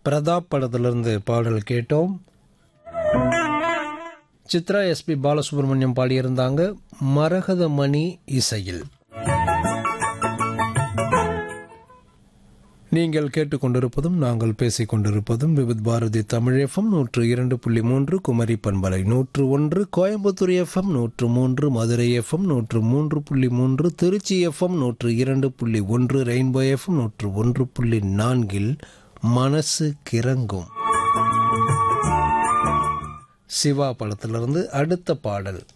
பிரதாப் படத்திலிருந்து பாடல் கேட்டோம் சித்ரா எஸ்பி பாலசுப்ரமணியம் பாடியிருந்தாங்க மரகத மணி இசையில் நீங்கள் கேட்டுக்கொண்டிருப்பதும் நாங்கள் பேசிக் கொண்டிருப்பதும் விவித் பாரதி தமிழ் எஃப்எம் நூற்று இரண்டு புள்ளி மூன்று குமரி பண்பலை நூற்று ஒன்று கோயம்புத்தூர் எஃப்எம் நூற்று மூன்று மதுரை எஃப்எம் நூற்று மூன்று புள்ளி மூன்று திருச்சி எஃப்எம் நூற்று இரண்டு புள்ளி ஒன்று ரெயின்போ எஃப்எம் நூற்று ஒன்று புள்ளி நான்கில் மனசு கிறங்கும் சிவா படத்திலிருந்து அடுத்த பாடல்